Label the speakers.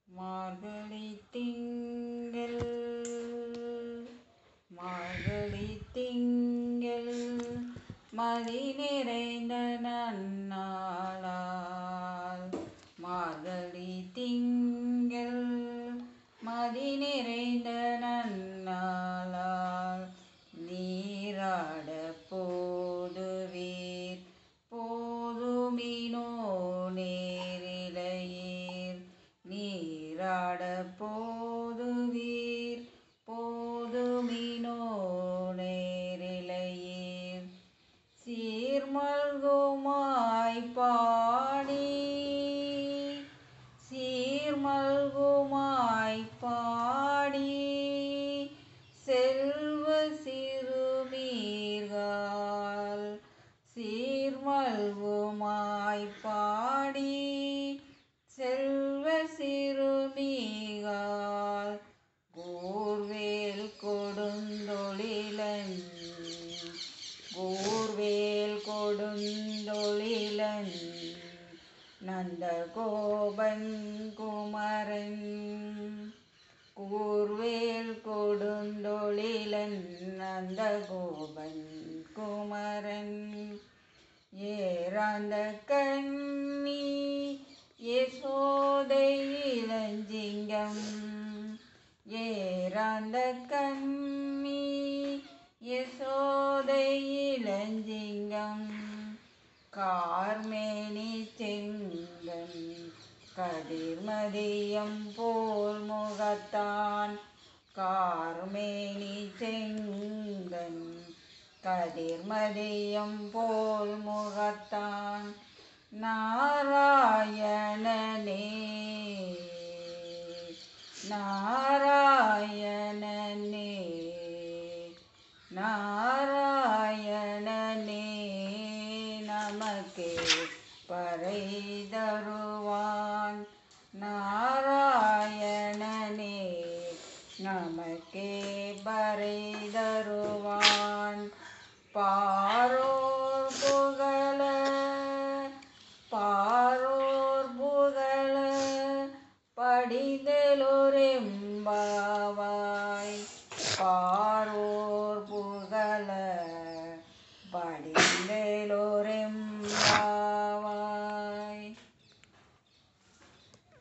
Speaker 1: மார்கழி திங்கள் மார்கழி திங்கள் மதி நிறைந்த நன்னாளால் மார்கழி திங்கள் மதி நிறைந்த நன்னாளால் நீராட போதுவீர் போதுமினோ நேரிழையீர் நீராட போதுவீர் போதுமினோ நேரிழையீர் சீர்மல்குமாய் பாடி சீர்மல்குமாய் பாடி செல்வ சிறுமீர்கள் சீர்மல்குமாய் பாடி செல்வ சிறுமீகால் கூர்வேல் கொடுந்தொழிலன் கூர்வேல் கொடுந்தொழிலன் நந்தகோபன் குமரன் கூர்வேல் கொடுந்தொழிலன் நந்தகோபன் குமரன் ஏறாந்த கண்ணி யசோதை இளஞ்சிங்கம் ஏறாந்த கண்ணி யசோதை இளஞ்சிங்கம் கார்மேனி செங்கன் கதிர்மதியம் போல் முகத்தான் கார்மேனி செங்கன் கதிர்மதியம் போல் முகத்தான் நாராயணனே நாராயணனே நாராயணனே நமக்கே பறை தருவான் நாராயணனே நமக்கே பறை தருவான் பாரோர் புகழ பாரோர் புகழ படிதலொரெம்பாவாய் பா